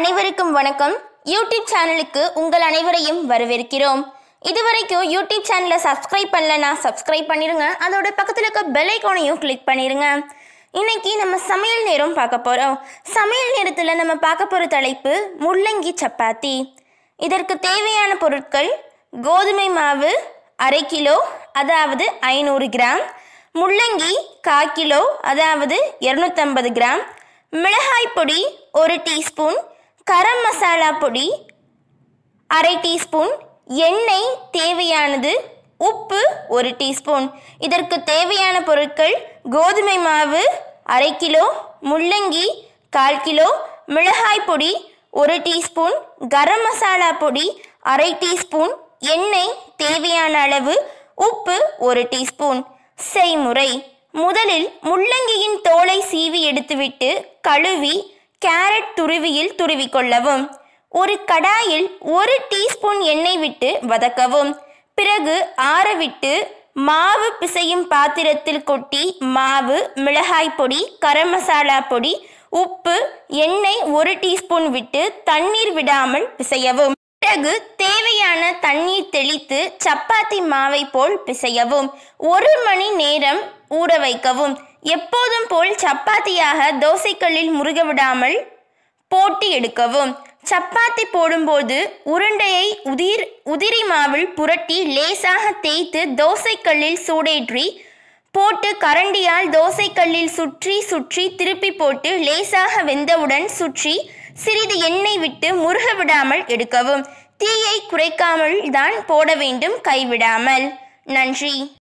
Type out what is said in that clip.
அனைவருக்கும் வணக்கம் யூடியூப் சேனலுக்கு உங்கள் அனைவரையும் வரவேற்கிறோம் இதுவரைக்கும் யூடியூப் சேனலை சப்ஸ்கிரைப் பண்ணலனா சப்ஸ்கிரைப் பண்ணிருங்க அதோட பக்கத்தில் இருக்க பெல் ஐக்கானையும் கிளிக் பண்ணிருங்க இன்னைக்கு நம்ம சமையல் நேரம் பார்க்க போகிறோம் சமையல் நேரத்தில் நம்ம பார்க்க போகிற தலைப்பு முள்ளங்கி சப்பாத்தி இதற்கு தேவையான பொருட்கள் கோதுமை மாவு அரை கிலோ அதாவது ஐநூறு கிராம் முள்ளங்கி கால் கிலோ அதாவது இரநூத்தம்பது கிராம் மிளகாய் பொடி ஒரு டீஸ்பூன் கரம் மசாலா பொடி அரை டீஸ்பூன் எண்ணெய் தேவையானது உப்பு ஒரு டீஸ்பூன் இதற்கு தேவையான பொருட்கள் கோதுமை மாவு அரை கிலோ முள்ளங்கி கால் கிலோ மிளகாய் பொடி ஒரு டீஸ்பூன் கரம் மசாலா பொடி அரை டீஸ்பூன் எண்ணெய் தேவையான அளவு உப்பு ஒரு டீஸ்பூன் செய்முறை முதலில் முள்ளங்கியின் தோலை சீவி எடுத்துவிட்டு கழுவி கேரட் துருவியில் துருவிக்கொள்ளவும் ஒரு கடாயில் ஒரு டீஸ்பூன் எண்ணெய் விட்டு வதக்கவும் பிறகு ஆறவிட்டு மாவு பிசையும் பாத்திரத்தில் கொட்டி மாவு மிளகாய் பொடி கரம் மசாலா பொடி உப்பு எண்ணெய் ஒரு டீஸ்பூன் விட்டு தண்ணீர் விடாமல் பிசையவும் பிறகு தேவையான தண்ணீர் தெளித்து சப்பாத்தி மாவை போல் பிசையவும் ஒரு மணி நேரம் ஊற வைக்கவும் எப்போதும் போல் சப்பாத்தியாக தோசைக்கல்லில் முருக விடாமல் போட்டு எடுக்கவும் சப்பாத்தி போடும்போது உருண்டையை உதிர் உதிரி மாவில் புரட்டி லேசாக தேய்த்து தோசைக்கல்லில் சூடேற்றி போட்டு கரண்டியால் தோசைக்கல்லில் சுற்றி சுற்றி திருப்பி போட்டு லேசாக வெந்தவுடன் சுற்றி சிறிது எண்ணெய் விட்டு முருக விடாமல் எடுக்கவும் தீயை குறைக்காமல் தான் போட வேண்டும் கைவிடாமல் நன்றி